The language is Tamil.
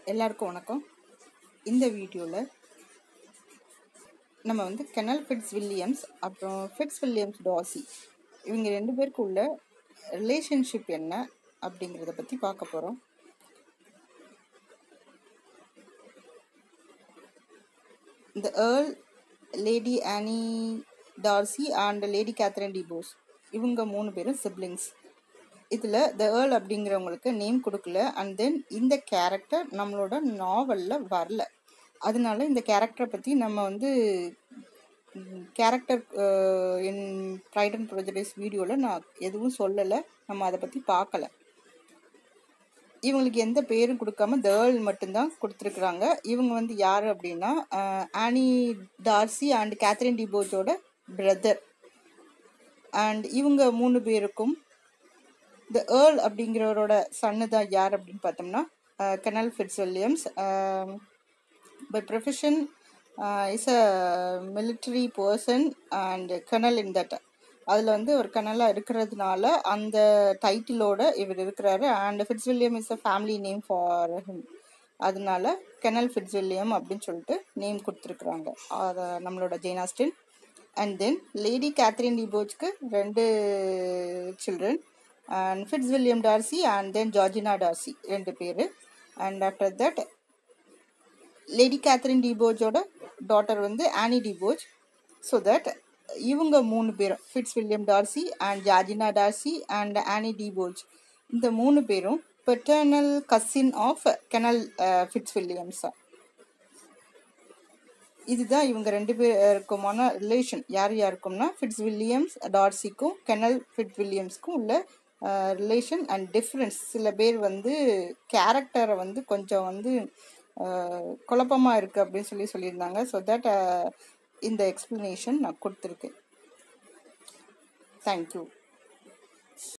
எல்லாருக்கும் வணக்கம் இந்த வீடியோவில் நம்ம வந்து கெனல் ஃபிட்ஸ் வில்லியம்ஸ் அப்புறம் ஃபிட்ஸ் வில்லியம்ஸ் டாசி இவங்க ரெண்டு பேருக்கு உள்ள ரிலேஷன்ஷிப் என்ன அப்படிங்கிறத பற்றி பார்க்க போகிறோம் இந்த earl lady Anne Darcy and lady Catherine de Bourgh இவங்க மூணு பேரும் சிப்ளிங்ஸ் இதில் த ஏர்ல் அப்படிங்கிறவங்களுக்கு நேம் கொடுக்கல அண்ட் தென் இந்த கேரக்டர் நம்மளோட நாவலில் வரல அதனால இந்த கேரக்டரை பற்றி நம்ம வந்து character in Pride and Prejudice வீடியோவில் நான் எதுவும் சொல்லலை நம்ம அதை பற்றி பார்க்கல இவங்களுக்கு எந்த பேரும் கொடுக்காம தேர்ல் மட்டும்தான் கொடுத்துருக்குறாங்க இவங்க வந்து யார் அப்படின்னா ஆனி டார்சி அண்ட் கேத்ரின் டிபோஜோட பிரதர் அண்ட் இவங்க மூணு பேருக்கும் த ஏர்ல் அப்படிங்கிறவரோட சன்னு தான் யார் அப்படின்னு பார்த்தோம்னா colonel Fitz Williams by profession is a military person and colonel in that அதில் வந்து ஒரு கனலாக இருக்கிறதுனால அந்த டைட்டிலோட இவர் இருக்கிறாரு and Fitz William is a family name for him அதனால கெனல் ஃபிட்ஸ் வில்லியம் அப்படின்னு சொல்லிட்டு நேம் கொடுத்துருக்குறாங்க அதை நம்மளோட Jane Austen and then lady Catherine டிபோஜ்க்கு ரெண்டு children and Fitz William Darcy and then Georgina Darcy ரெண்டு பேர் and after that lady Catherine டிபோஜோட டாட்டர் வந்து ஆனி டிபோஜ் ஸோ தட் இவங்க மூணு பேரும் Fitz William Darcy and Georgina Darcy and Anne de Bourgh இந்த மூணு பேரும் paternal cousin of colonel Fitz வில்லியம்ஸா இதுதான் இவங்க ரெண்டு பேருக்குமான ரிலேஷன் யார் யாருக்கும்னா ஃபிட்ஸ் வில்லியம்ஸ் டார்சிக்கும் கெனல் ஃபிட் வில்லியம்ஸ்க்கும் உள்ள ரிலேஷன் அண்ட் டிஃப்ரென்ஸ் சில பேர் வந்து கேரக்டரை வந்து கொஞ்சம் வந்து குழப்பமாக இருக்குது அப்படின்னு சொல்லி சொல்லியிருந்தாங்க ஸோ தட் இந்த எக்ஸ்ப்ளனேஷன் நான் கொடுத்துருக்கேன் தேங்க்யூ